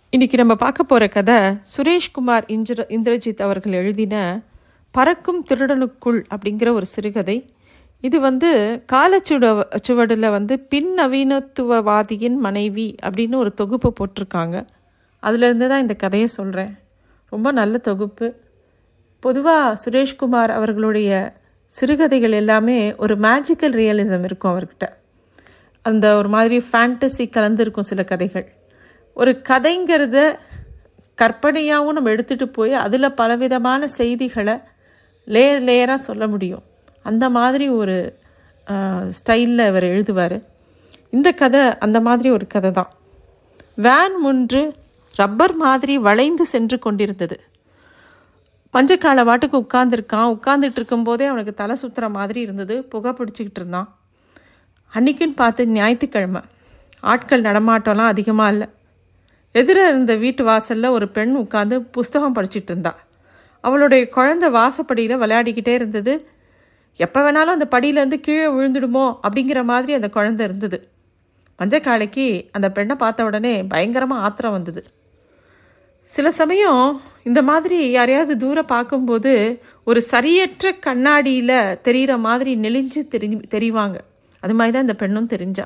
இன்னைக்கு நம்ம பார்க்க போகிற கதை சுரேஷ்குமார் இந்திர இந்திரஜித் அவர்கள் எழுதின பறக்கும் திருடனுக்குள் அப்படிங்கிற ஒரு சிறுகதை இது வந்து காலச்சுட சுவடில் வந்து பின் நவீனத்துவவாதியின் மனைவி அப்படின்னு ஒரு தொகுப்பு போட்டிருக்காங்க அதுலேருந்து தான் இந்த கதையை சொல்கிறேன் ரொம்ப நல்ல தொகுப்பு பொதுவாக சுரேஷ்குமார் அவர்களுடைய சிறுகதைகள் எல்லாமே ஒரு மேஜிக்கல் ரியலிசம் இருக்கும் அவர்கிட்ட அந்த ஒரு மாதிரி ஃபேண்டசி கலந்துருக்கும் சில கதைகள் ஒரு கதைங்கிறத கற்பனையாகவும் நம்ம எடுத்துகிட்டு போய் அதில் பலவிதமான செய்திகளை லேயர் லேயராக சொல்ல முடியும் அந்த மாதிரி ஒரு ஸ்டைலில் அவர் எழுதுவார் இந்த கதை அந்த மாதிரி ஒரு கதை தான் வேன் முன்று ரப்பர் மாதிரி வளைந்து சென்று கொண்டிருந்தது மஞ்சக்கால வாட்டுக்கு உட்காந்துருக்கான் உட்காந்துட்டு இருக்கும்போதே அவனுக்கு தலை சுற்றுற மாதிரி இருந்தது புகை பிடிச்சிக்கிட்டு இருந்தான் அன்னைக்குன்னு பார்த்து ஞாயிற்றுக்கிழமை ஆட்கள் நடமாட்டம்லாம் அதிகமாக இல்லை எதிர இருந்த வீட்டு வாசலில் ஒரு பெண் உட்காந்து புஸ்தகம் படிச்சிட்டு இருந்தா அவளுடைய குழந்தை வாசப்படியில் விளையாடிக்கிட்டே இருந்தது எப்போ வேணாலும் அந்த படியிலேருந்து கீழே விழுந்துடுமோ அப்படிங்கிற மாதிரி அந்த குழந்தை இருந்தது மஞ்சக்காலைக்கு அந்த பெண்ணை பார்த்த உடனே பயங்கரமாக ஆத்திரம் வந்தது சில சமயம் இந்த மாதிரி யாரையாவது தூரம் பார்க்கும்போது ஒரு சரியற்ற கண்ணாடியில் தெரிகிற மாதிரி நெளிஞ்சு தெரி தெரிவாங்க அது மாதிரி தான் இந்த பெண்ணும் தெரிஞ்சா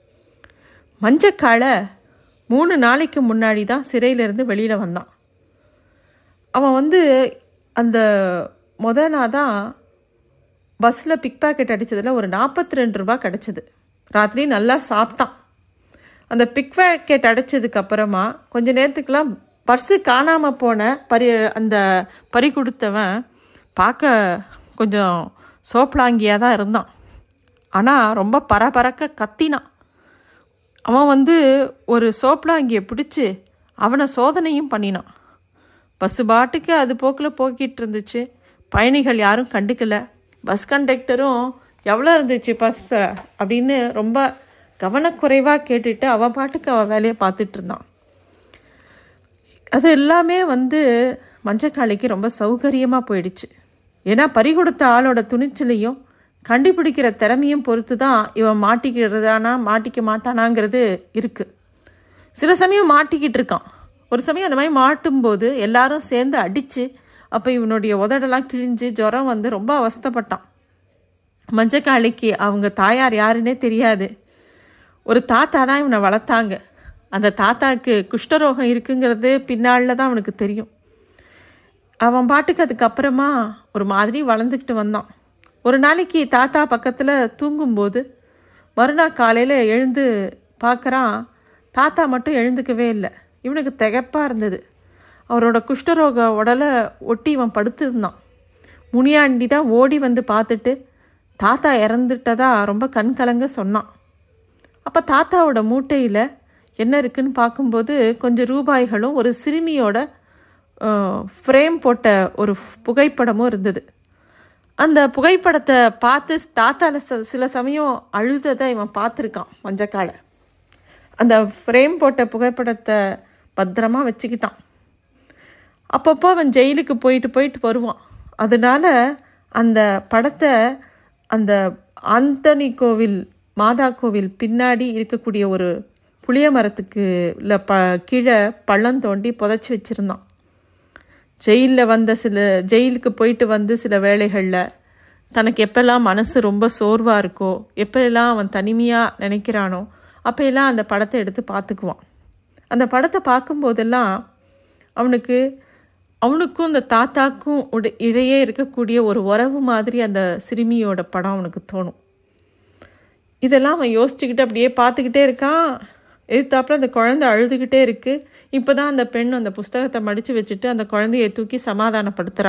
மஞ்சக்காலை மூணு நாளைக்கு முன்னாடி தான் சிறையிலேருந்து வெளியில் வந்தான் அவன் வந்து அந்த முத நாள் தான் பஸ்ஸில் பிக் பாக்கெட் அடித்ததில் ஒரு நாற்பத்தி ரெண்டு ரூபா கிடச்சிது ராத்திரி நல்லா சாப்பிட்டான் அந்த பிக் பாக்கெட் அடைச்சதுக்கு அப்புறமா கொஞ்ச நேரத்துக்கெலாம் பர்ஸு காணாமல் போன பறி அந்த பறி கொடுத்தவன் பார்க்க கொஞ்சம் சோப்பலாங்கியாக தான் இருந்தான் ஆனால் ரொம்ப பரபரக்க கத்தினான் அவன் வந்து ஒரு சோப்பலாங்கியை பிடிச்சி அவனை சோதனையும் பண்ணினான் பஸ்ஸு பாட்டுக்கு அது போக்கில் போக்கிட்டு இருந்துச்சு பயணிகள் யாரும் கண்டுக்கல பஸ் கண்டக்டரும் எவ்வளோ இருந்துச்சு பஸ்ஸை அப்படின்னு ரொம்ப கவனக்குறைவாக கேட்டுட்டு அவன் பாட்டுக்கு அவன் வேலையை பார்த்துட்டு இருந்தான் அது எல்லாமே வந்து மஞ்சக்காளிக்கு ரொம்ப சௌகரியமாக போயிடுச்சு ஏன்னா பறிகொடுத்த ஆளோட துணிச்சலையும் கண்டுபிடிக்கிற திறமையும் பொறுத்து தான் இவன் மாட்டிக்கிறதானா மாட்டிக்க மாட்டானாங்கிறது இருக்குது சில சமயம் மாட்டிக்கிட்டு இருக்கான் ஒரு சமயம் அந்த மாதிரி மாட்டும்போது எல்லாரும் சேர்ந்து அடித்து அப்போ இவனுடைய உதடெல்லாம் கிழிஞ்சு ஜுரம் வந்து ரொம்ப அவஸ்தப்பட்டான் மஞ்சக்காளிக்கு அவங்க தாயார் யாருன்னே தெரியாது ஒரு தாத்தா தான் இவனை வளர்த்தாங்க அந்த தாத்தாக்கு குஷ்டரோகம் இருக்குங்கிறது பின்னாளில் தான் அவனுக்கு தெரியும் அவன் பாட்டுக்கு அதுக்கப்புறமா ஒரு மாதிரி வளர்ந்துக்கிட்டு வந்தான் ஒரு நாளைக்கு தாத்தா பக்கத்தில் தூங்கும்போது மறுநாள் காலையில் எழுந்து பார்க்குறான் தாத்தா மட்டும் எழுந்துக்கவே இல்லை இவனுக்கு திகப்பாக இருந்தது அவரோட குஷ்டரோக உடலை ஒட்டி இவன் படுத்திருந்தான் முனியாண்டி தான் ஓடி வந்து பார்த்துட்டு தாத்தா இறந்துட்டதா ரொம்ப கண் கலங்க சொன்னான் அப்போ தாத்தாவோட மூட்டையில் என்ன இருக்குன்னு பார்க்கும்போது கொஞ்சம் ரூபாய்களும் ஒரு சிறுமியோட ஃப்ரேம் போட்ட ஒரு புகைப்படமும் இருந்தது அந்த புகைப்படத்தை பார்த்து தாத்தால சில சமயம் அழுததை இவன் பார்த்துருக்கான் மஞ்சக்காலை அந்த ஃப்ரேம் போட்ட புகைப்படத்தை பத்திரமா வச்சுக்கிட்டான் அப்பப்போ அவன் ஜெயிலுக்கு போயிட்டு போயிட்டு வருவான் அதனால அந்த படத்தை அந்த ஆந்தனி கோவில் மாதா கோவில் பின்னாடி இருக்கக்கூடிய ஒரு புளிய மரத்துக்கு இல்லை ப கீழே பள்ளம் தோண்டி புதைச்சி வச்சுருந்தான் ஜெயிலில் வந்த சில ஜெயிலுக்கு போயிட்டு வந்து சில வேலைகளில் தனக்கு எப்பெல்லாம் மனசு ரொம்ப சோர்வாக இருக்கோ எப்பெல்லாம் அவன் தனிமையாக நினைக்கிறானோ அப்போல்லாம் அந்த படத்தை எடுத்து பார்த்துக்குவான் அந்த படத்தை பார்க்கும்போதெல்லாம் அவனுக்கு அவனுக்கும் அந்த தாத்தாக்கும் உட இடையே இருக்கக்கூடிய ஒரு உறவு மாதிரி அந்த சிறுமியோட படம் அவனுக்கு தோணும் இதெல்லாம் அவன் யோசிச்சுக்கிட்டு அப்படியே பார்த்துக்கிட்டே இருக்கான் எதிர்த்தாப்புல அந்த குழந்தை அழுதுகிட்டே இருக்குது இப்போ தான் அந்த பெண் அந்த புஸ்தகத்தை மடித்து வச்சுட்டு அந்த குழந்தையை தூக்கி சமாதானப்படுத்துகிறா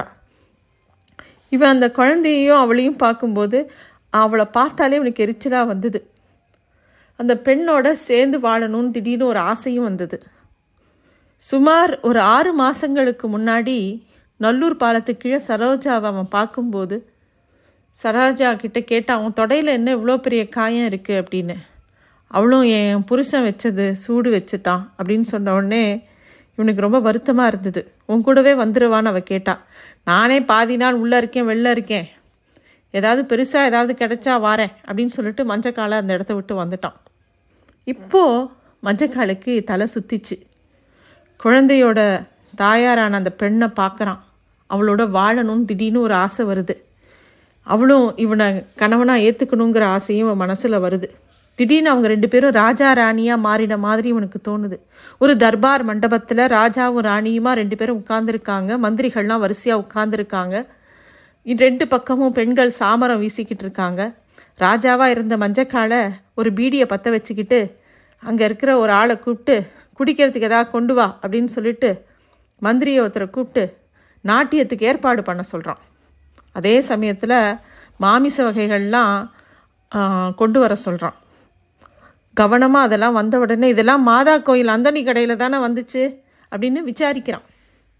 இவன் அந்த குழந்தையையும் அவளையும் பார்க்கும்போது அவளை பார்த்தாலே அவனுக்கு எரிச்சலாக வந்தது அந்த பெண்ணோட சேர்ந்து வாழணும்னு திடீர்னு ஒரு ஆசையும் வந்தது சுமார் ஒரு ஆறு மாதங்களுக்கு முன்னாடி நல்லூர் பாலத்துக்கு கீழே சரோஜாவை அவன் பார்க்கும்போது சரோஜா கிட்ட கேட்டான் அவன் தொடையில் என்ன இவ்வளோ பெரிய காயம் இருக்குது அப்படின்னு அவளும் என் புருஷன் வச்சது சூடு வச்சுட்டான் அப்படின்னு சொன்ன உடனே இவனுக்கு ரொம்ப வருத்தமாக இருந்தது உன் கூடவே வந்துடுவான்னு அவள் கேட்டா நானே பாதி நாள் உள்ளே இருக்கேன் வெளில இருக்கேன் ஏதாவது பெருசாக ஏதாவது கிடைச்சா வாரேன் அப்படின்னு சொல்லிட்டு மஞ்சக்காலை அந்த இடத்த விட்டு வந்துட்டான் இப்போது மஞ்சக்காலுக்கு தலை சுற்றிச்சு குழந்தையோட தாயாரான அந்த பெண்ணை பார்க்குறான் அவளோட வாழணும்னு திடீர்னு ஒரு ஆசை வருது அவளும் இவனை கணவனாக ஏற்றுக்கணுங்கிற ஆசையும் அவன் மனசில் வருது திடீர்னு அவங்க ரெண்டு பேரும் ராஜா ராணியாக மாறின மாதிரி இவனுக்கு தோணுது ஒரு தர்பார் மண்டபத்தில் ராஜாவும் ராணியுமா ரெண்டு பேரும் உட்கார்ந்துருக்காங்க மந்திரிகள்லாம் வரிசையாக உட்கார்ந்துருக்காங்க ரெண்டு பக்கமும் பெண்கள் சாமரம் வீசிக்கிட்டு இருக்காங்க ராஜாவாக இருந்த மஞ்சக்காலை ஒரு பீடியை பற்ற வச்சுக்கிட்டு அங்கே இருக்கிற ஒரு ஆளை கூப்பிட்டு குடிக்கிறதுக்கு எதாவது கொண்டு வா அப்படின்னு சொல்லிட்டு மந்திரியை ஒருத்தரை கூப்பிட்டு நாட்டியத்துக்கு ஏற்பாடு பண்ண சொல்கிறான் அதே சமயத்தில் மாமிச வகைகள்லாம் ஆ, கொண்டு வர சொல்கிறான் கவனமாக அதெல்லாம் வந்த உடனே இதெல்லாம் மாதா கோயில் அந்தனி கடையில் தானே வந்துச்சு அப்படின்னு விசாரிக்கிறான்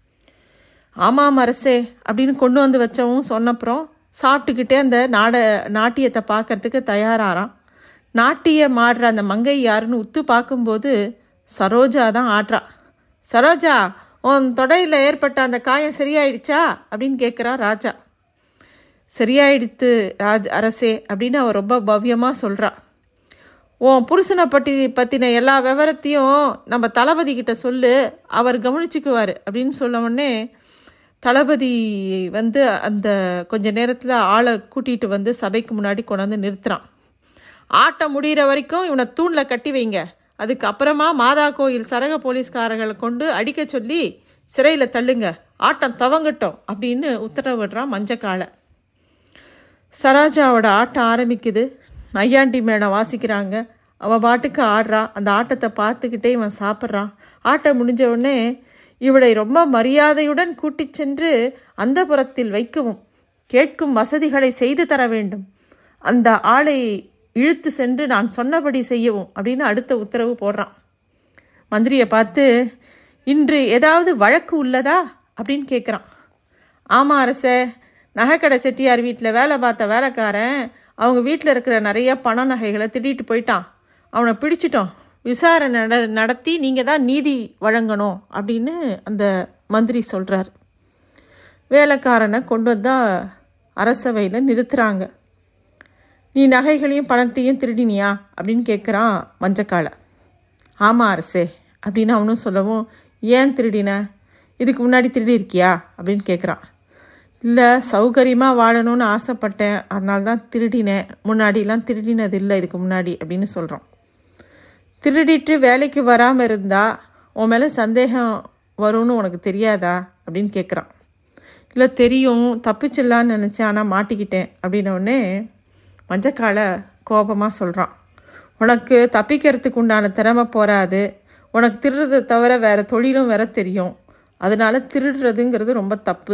ஆமாம் அரசே அப்படின்னு கொண்டு வந்து வச்சவும் சொன்னப்புறம் சாப்பிட்டுக்கிட்டே அந்த நாட நாட்டியத்தை பார்க்கறதுக்கு தயாராகிறான் நாட்டியம் ஆடுற அந்த மங்கை யாருன்னு உத்து பார்க்கும்போது சரோஜா தான் ஆடுறா சரோஜா உன் தொடையில் ஏற்பட்ட அந்த காயம் சரியாயிடுச்சா அப்படின்னு கேட்குறா ராஜா சரியாயிடுத்து ராஜ் அரசே அப்படின்னு அவ ரொம்ப பவ்யமாக சொல்கிறா உன் புருஷனை பற்றி பற்றின எல்லா விவரத்தையும் நம்ம தளபதி கிட்ட சொல்லு அவர் கவனிச்சுக்குவார் அப்படின்னு சொன்ன உடனே தளபதி வந்து அந்த கொஞ்ச நேரத்தில் ஆளை கூட்டிகிட்டு வந்து சபைக்கு முன்னாடி கொண்டாந்து நிறுத்துறான் ஆட்டம் முடிகிற வரைக்கும் இவனை தூணில் கட்டி வைங்க அதுக்கு அப்புறமா மாதா கோயில் சரக போலீஸ்காரர்களை கொண்டு அடிக்க சொல்லி சிறையில் தள்ளுங்க ஆட்டம் துவங்கட்டும் அப்படின்னு உத்தரவிடுறான் மஞ்சக்காலை சரோஜாவோட ஆட்டம் ஆரம்பிக்குது நையாண்டி மேடம் வாசிக்கிறாங்க அவள் பாட்டுக்கு ஆடுறா அந்த ஆட்டத்தை பார்த்துக்கிட்டே இவன் சாப்பிட்றான் ஆட்டம் முடிஞ்ச உடனே இவளை ரொம்ப மரியாதையுடன் கூட்டிச் சென்று அந்த புறத்தில் வைக்கவும் கேட்கும் வசதிகளை செய்து தர வேண்டும் அந்த ஆளை இழுத்து சென்று நான் சொன்னபடி செய்யவும் அப்படின்னு அடுத்த உத்தரவு போடுறான் மந்திரியை பார்த்து இன்று ஏதாவது வழக்கு உள்ளதா அப்படின்னு கேட்குறான் ஆமாம் அரசே நகைக்கடை செட்டியார் வீட்டில் வேலை பார்த்த வேலைக்காரன் அவங்க வீட்டில் இருக்கிற நிறைய பண நகைகளை திருடிட்டு போயிட்டான் அவனை பிடிச்சிட்டோம் விசாரணை நட நடத்தி நீங்கள் தான் நீதி வழங்கணும் அப்படின்னு அந்த மந்திரி சொல்கிறார் வேலைக்காரனை கொண்டு வந்தால் அரசவையில் நிறுத்துகிறாங்க நீ நகைகளையும் பணத்தையும் திருடினியா அப்படின்னு கேட்குறான் மஞ்சக்காலை ஆமாம் அரசே அப்படின்னு அவனும் சொல்லவும் ஏன் திருடின இதுக்கு முன்னாடி திருடி இருக்கியா அப்படின்னு கேட்குறான் இல்லை சௌகரியமாக வாழணும்னு ஆசைப்பட்டேன் அதனால தான் திருடினேன் முன்னாடிலாம் திருடினது இல்லை இதுக்கு முன்னாடி அப்படின்னு சொல்கிறான் திருடிட்டு வேலைக்கு வராமல் இருந்தா உன் மேலே சந்தேகம் வரும்னு உனக்கு தெரியாதா அப்படின்னு கேட்குறான் இல்லை தெரியும் தப்பிச்சிடலான்னு நினச்சேன் ஆனால் மாட்டிக்கிட்டேன் அப்படின்ன உடனே மஞ்சக்காலை கோபமாக சொல்கிறான் உனக்கு தப்பிக்கிறதுக்கு உண்டான திறமை போராது உனக்கு திருடுறதை தவிர வேறு தொழிலும் வேற தெரியும் அதனால திருடுறதுங்கிறது ரொம்ப தப்பு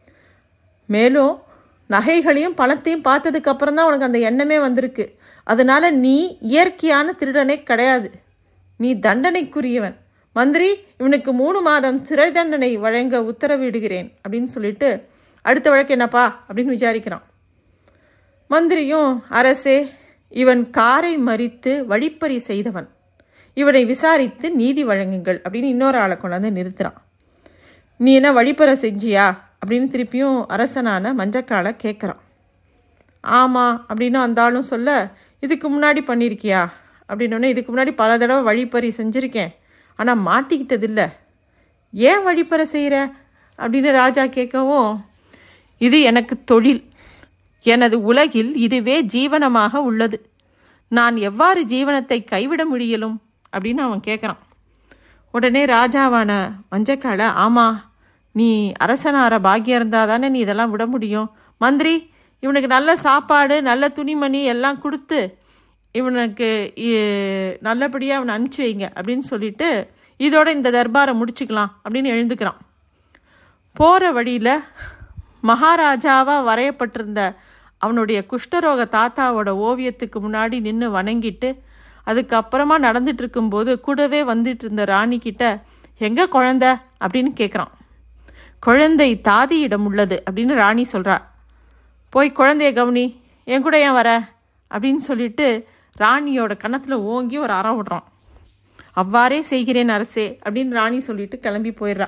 மேலும் நகைகளையும் பணத்தையும் பார்த்ததுக்கு அப்புறம் தான் உனக்கு அந்த எண்ணமே வந்திருக்கு அதனால நீ இயற்கையான திருடனே கிடையாது நீ தண்டனைக்குரியவன் மந்திரி இவனுக்கு மூணு மாதம் சிறை தண்டனை வழங்க உத்தரவிடுகிறேன் அப்படின்னு சொல்லிட்டு அடுத்த வழக்கு என்னப்பா அப்படின்னு விசாரிக்கிறான் மந்திரியும் அரசே இவன் காரை மறித்து வழிப்பறி செய்தவன் இவனை விசாரித்து நீதி வழங்குங்கள் அப்படின்னு இன்னொரு ஆளை கொண்டாந்து நிறுத்துறான் நீ என்ன வழிப்பற செஞ்சியா அப்படின்னு திருப்பியும் அரசனான மஞ்சக்காலை கேட்குறான் ஆமாம் அப்படின்னு அந்த ஆளும் சொல்ல இதுக்கு முன்னாடி பண்ணியிருக்கியா அப்படின்னோடனே இதுக்கு முன்னாடி பல தடவை வழிப்பறி செஞ்சுருக்கேன் ஆனால் மாட்டிக்கிட்டதில்ல ஏன் வழிப்பற செய்கிற அப்படின்னு ராஜா கேட்கவும் இது எனக்கு தொழில் எனது உலகில் இதுவே ஜீவனமாக உள்ளது நான் எவ்வாறு ஜீவனத்தை கைவிட முடியலும் அப்படின்னு அவன் கேட்குறான் உடனே ராஜாவான மஞ்சக்கால ஆமா நீ அரசனார பாக்கியம் இருந்தால் தானே நீ இதெல்லாம் விட முடியும் மந்திரி இவனுக்கு நல்ல சாப்பாடு நல்ல துணிமணி எல்லாம் கொடுத்து இவனுக்கு நல்லபடியாக அவனை அனுப்பிச்சி வைங்க அப்படின்னு சொல்லிட்டு இதோட இந்த தர்பாரை முடிச்சுக்கலாம் அப்படின்னு எழுந்துக்கிறான் போகிற வழியில் மகாராஜாவாக வரையப்பட்டிருந்த அவனுடைய குஷ்டரோக தாத்தாவோட ஓவியத்துக்கு முன்னாடி நின்று வணங்கிட்டு அதுக்கப்புறமா நடந்துட்டு இருக்கும்போது கூடவே வந்துட்டு இருந்த ராணி கிட்ட எங்க குழந்தை அப்படின்னு கேட்குறான் குழந்தை தாதியிடம் உள்ளது அப்படின்னு ராணி சொல்கிறா போய் குழந்தைய கவனி என் கூட ஏன் வர அப்படின்னு சொல்லிட்டு ராணியோட கன்னத்தில் ஓங்கி ஒரு அறம் விடுறான் அவ்வாறே செய்கிறேன் அரசே அப்படின்னு ராணி சொல்லிட்டு கிளம்பி போயிடுறா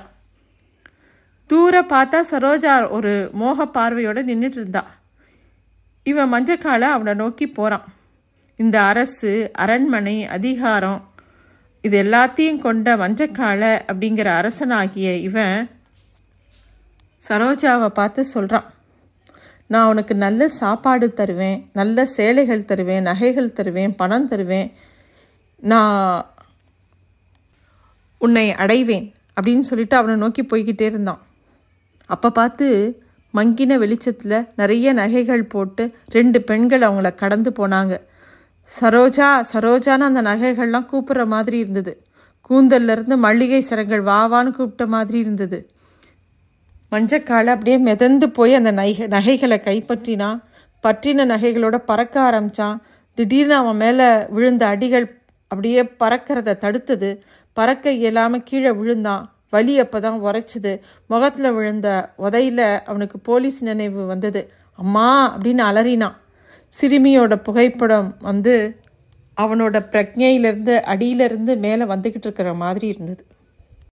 தூர பார்த்தா சரோஜா ஒரு மோக பார்வையோட நின்றுட்டு இருந்தா இவன் மஞ்சக்கால அவனை நோக்கி போகிறான் இந்த அரசு அரண்மனை அதிகாரம் இது எல்லாத்தையும் கொண்ட மஞ்சக்கால அப்படிங்கிற அரசனாகிய இவன் சரோஜாவை பார்த்து சொல்கிறான் நான் உனக்கு நல்ல சாப்பாடு தருவேன் நல்ல சேலைகள் தருவேன் நகைகள் தருவேன் பணம் தருவேன் நான் உன்னை அடைவேன் அப்படின்னு சொல்லிட்டு அவனை நோக்கி போய்கிட்டே இருந்தான் அப்போ பார்த்து மங்கின வெளிச்சத்தில் நிறைய நகைகள் போட்டு ரெண்டு பெண்கள் அவங்கள கடந்து போனாங்க சரோஜா சரோஜான்னு அந்த நகைகள்லாம் கூப்பிட்ற மாதிரி இருந்தது கூந்தல்ல இருந்து மல்லிகை சரங்கள் வாவான்னு கூப்பிட்ட மாதிரி இருந்தது மஞ்சக்கால அப்படியே மிதந்து போய் அந்த நகை நகைகளை கைப்பற்றினா பற்றின நகைகளோட பறக்க ஆரம்பிச்சான் திடீர்னு அவன் மேலே விழுந்த அடிகள் அப்படியே பறக்கிறத தடுத்தது பறக்க இயலாமல் கீழே விழுந்தான் வலி அப்போ தான் உரைச்சிது முகத்தில் விழுந்த உதையில் அவனுக்கு போலீஸ் நினைவு வந்தது அம்மா அப்படின்னு அலறினான் சிறுமியோட புகைப்படம் வந்து அவனோட பிரக்ஞையிலேருந்து அடியிலேருந்து மேலே வந்துக்கிட்டு இருக்கிற மாதிரி இருந்தது